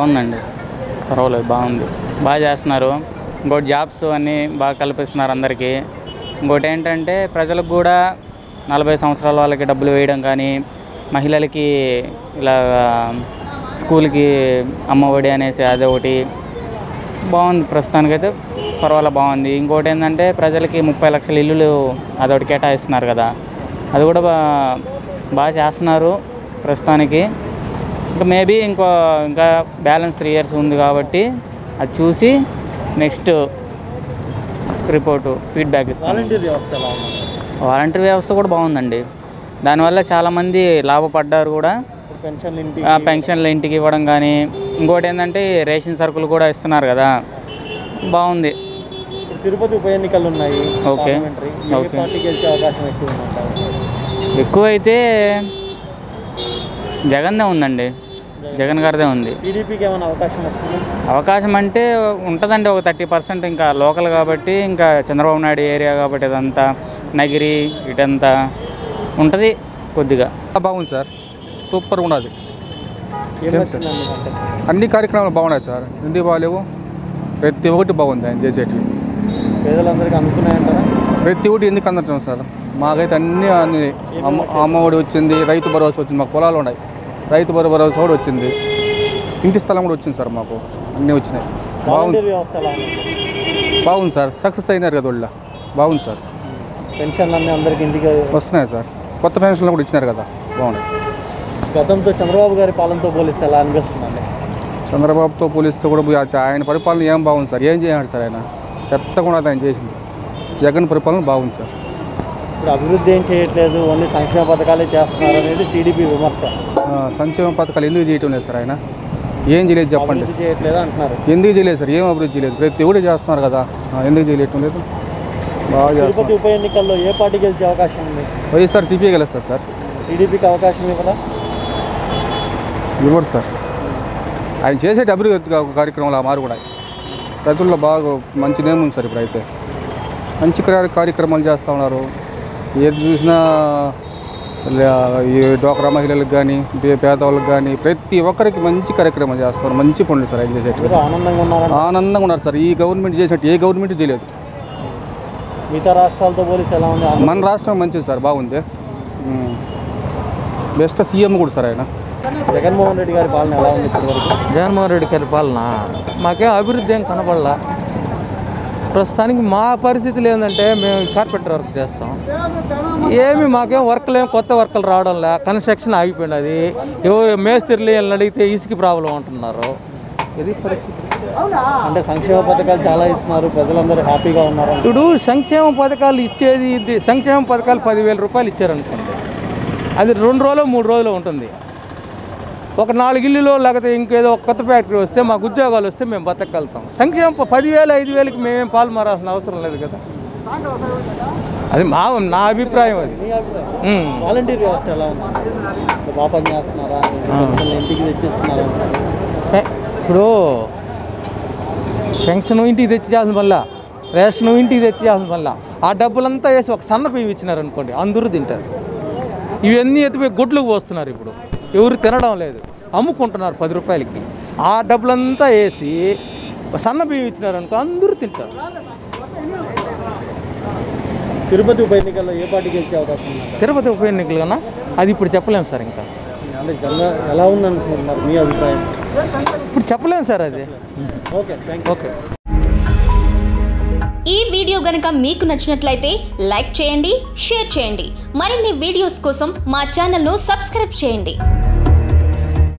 బాగుందండి పర్వాలేదు బాగుంది బాగా చేస్తున్నారు ఇంకోటి జాబ్స్ అన్నీ బాగా కల్పిస్తున్నారు అందరికీ ఇంకోటి ఏంటంటే ప్రజలకు కూడా నలభై సంవత్సరాల వాళ్ళకి డబ్బులు వేయడం కానీ మహిళలకి ఇలా స్కూల్కి అమ్మఒడి అనేసి అదొకటి బాగుంది ప్రస్తుతానికైతే పర్వాలేదు బాగుంది ఇంకోటి ఏంటంటే ప్రజలకి ముప్పై లక్షల ఇల్లులు అదొకటి కేటాయిస్తున్నారు కదా అది కూడా బా బాగా చేస్తున్నారు ప్రస్తుతానికి ఇంకా మేబీ ఇంకో ఇంకా బ్యాలెన్స్ త్రీ ఇయర్స్ ఉంది కాబట్టి అది చూసి నెక్స్ట్ రిపోర్టు ఫీడ్బ్యాక్ ఇస్తాను వాలంటీర్ వ్యవస్థ ఎలా ఉంది వాలంటీర్ వ్యవస్థ కూడా బాగుందండి దానివల్ల చాలామంది లాభపడ్డారు కూడా పెన్షన్ ఇంటి ఆ పెన్షన్లు ఇంటికి ఇవ్వడం కానీ ఇంకోటి ఏంటంటే రేషన్ సరుకులు కూడా ఇస్తున్నారు కదా బాగుంది ఇప్పుడు తిరుపతి ఉప ఎన్నికలు ఉన్నాయి ఓకే. పార్లమెంటరీ. ఏ ఓకే. పార్టీ గెలిచే అవకాశం ఎక్కువ ఉందంటారు ఎక్కువైతే జగన్దే ఉందండి జగన్ గారిదే ఉంది టీడీపీకి ఏమైనా అవకాశం వస్తుంది అవకాశం అంటే ఉంటుందండి ఒక థర్టీ పర్సెంట్ ఇంకా లోకల్ కాబట్టి ఇంకా చంద్రబాబు నాయుడు ఏరియా కాబట్టి ఇదంతా నగిరి ఇటంతా ఉంటుంది కొద్దిగా బాగుంది సార్ సూపర్గా ఉన్నది ఏం ఏం నచ్చింది అందుకంటే అన్ని కార్యక్రమాలు బాగున్నాయి సార్ ఎందుకు బాగాలేవు ప్రతి ఒక్కటి బాగుంది ఆయన చేసేటివి పేదలందరికీ అందుతున్నాయంటారా ప్రతి ఒక్కటి ఎందుకు అందటం సార్ మాకైతే అన్నీ అన్ని అమ్మ అమ్మఒడి వచ్చింది రైతు భరోసా వచ్చింది మాకు పొలాలు ఉన్నాయి రైతు భరో- భరోసా కూడా వచ్చింది ఇంటి స్థలం కూడా వచ్చింది సార్ మాకు అన్నీ వచ్చినాయి బాగుంది వాలంటీర్ వ్యవస్థ ఎలా ఉంది బాగుంది సార్ సక్సెస్ అయినారు కదా వాళ్ళు బాగుంది సార్ పెన్షన్లు అన్నీ అందరికి ఇంటికి వస్తున్నాయి సార్ కొత్త పెన్షన్లు కూడా ఇచ్చినారు కదా బాగున్నాయి గతంతో చంద్రబాబు గారి పాలనతో పోలిస్తే ఎలా అనిపిస్తుందండి చంద్రబాబుతో పోలిస్తే కూడా పోయి ఆ- ఆయన పరిపాలన ఏం బాగుంది సార్ ఏం చేయాలి సార్ ఆయన చెత్త కూడా ఆయన చేసింది జగన్ పరిపాలన బాగుంది సార్ ఇప్పుడు అభివృద్ధి ఏం చేయట్లేదు ఓన్లీ సంక్షేమ పథకాలే చేస్తున్నారు అనేది టీడీపీ విమర్శ ఆ, సంక్షేమ పథకాలు ఎందుకు చేయటం లేదు సార్ ఆయన ఏం చేయలేదు చెప్పండి అభివృద్ధి చేయట్లేదు అంటున్నారు ఎందుకు చేయలేదు సార్ ఏం అభివృద్ధి చేయలేదు ప్రతి ఒక్కటి చేస్తున్నారు కదా ఆ, ఎందుకు చేయలేటం లేదు బాగా తిరుపతి చేస్తున్నారు ఉప ఎన్నికల్లో ఏ పార్టీ గెలిచే అవకాశం ఉంది వైఎస్ఆర్ సిపిఐ గెలుస్తారు సార్ టీడీపీకి అవకాశం ఇవ్వదా ఇవ్వరు సార్ ఆయన చేసేటి అభివృద్ధి కా- కార్యక్రమాలు ఆ మారు కూడా ప్రజల్లో బాగా మంచి నేమ్ ఉంది సార్ ఇప్పుడైతే మంచి కార్య- కార్యక్రమాలు చేస్తూ ఉన్నారు ఏది చూసినా ల- ఈ డోక్రా మహిళలకు కానీ పేదవాళ్ళకి కానీ ప్రతి ఒక్కరికి మంచి కార్యక్రమాలు చేస్తారు మంచి పనులు సార్ ఆయన చేసేటి మీరు ఆనందంగా ఉన్నారని ఆనందంగా ఉన్నారు సార్ ఈ గవర్నమెంట్ చేసినట్టు ఏ గవర్నమెంట్ చేయలేదు మిగతా రాష్ట్రాలతో పోలిస్తే ఎలా ఉంది మన రాష్ట్రం మంచిది సార్ బాగుంది ఉమ్. బెస్ట్ సీఎం కూడా సార్ ఆయన జగన్మోహన్ రెడ్డి గారి పాలన ఎలా ఉంది ఇప్పటివరకు జగన్మోహన్ రెడ్డి గారి పాలన మాకేం అభివృద్ధి ఏం కనపడలా ప్రస్తుతానికి మా పరిస్థితులు ఏంటంటే మేము కార్పెంటర్ వర్క్ చేస్తాం ఏమి మాకేం వర్క్లు ఏం కొత్త వర్క్లు రావడం లే కన్స్ట్రక్షన్ ఆగిపోయింది అది ఎవరు మేస్త్రిలు వీళ్ళని అడిగితే ఇసుక ప్రాబ్లం అంటున్నారు ఇది పరిస్థితి అంటే సంక్షేమ పథకాలు చాలా ఇస్తున్నారు ప్రజలందరూ హ్యాపీగా ఉన్నారు ఇప్పుడు సంక్షేమ పథకాలు ఇచ్చేది ఇది సంక్షేమ పథకాలు పదివేల రూపాయలు ఇచ్చారనుకోండి అది రెండు రోజులు మూడు రోజులు ఉంటుంది ఒక నాలుగు ఇల్లులో లేకపోతే ఇంకేదో ఒక కొత్త ఫ్యాక్టరీ వస్తే మాకు ఉద్యోగాలు వస్తే మేము బతకగలుగుతాం సంక్షేమ ప- పదివేలు ఐదు వేలకి మేమేం పాలు మారాల్సిన అవసరం లేదు కదా అది మా నా అభిప్రాయం అది మీ అభిప్రాయం ఉమ్. వాలంటీర్ వ్యవస్థ ఎలా ఉంది బాగా పని చేస్తున్నారా పెన్షన్లు ఇంటికి తెచ్చిస్తున్నారా పె- ఇప్పుడు పెన్షన్ ఇంటికి తెచ్చేయాల్సిన వల్ల రేషన్ ఇంటికి తెచ్చేయాల్సిన వల్ల ఆ డబ్బులంతా వేసి ఒక సన్న బియ్యం ఇచ్చినారు అనుకోండి అందరూ తింటారు ఇవన్నీ ఎత్తిపోయి గుడ్లకు పోస్తున్నారు ఇప్పుడు ఎవరు తినడం లేదు అమ్ముకుంటున్నారు పది రూపాయలకి ఆ డబ్బులంతా వేసి సన్న బియ్యం ఇచ్చినారు అనుకో అందరూ తింటారు తిరుపతి ఉప ఎన్నికల్లో ఏ పార్టీ గెలిచే అవకాశం ఉంది తిరుపతి ఉప ఎన్నికలు కన్నా అది ఇప్పుడు చెప్పలేము సార్ ఇంకా అంటే జనరల్ ఎలా ఉందనుకుంటున్నారు మీ అభిప్రాయం ఇప్పుడు చెప్పలేము సార్ అది ఓకే థ్యాంక్ ఓకే ఈ వీడియో గనుక మీకు నచ్చినట్లయితే లైక్ చేయండి షేర్ చేయండి మరిన్ని వీడియోస్ కోసం మా ఛానల్ను సబ్స్క్రైబ్ చేయండి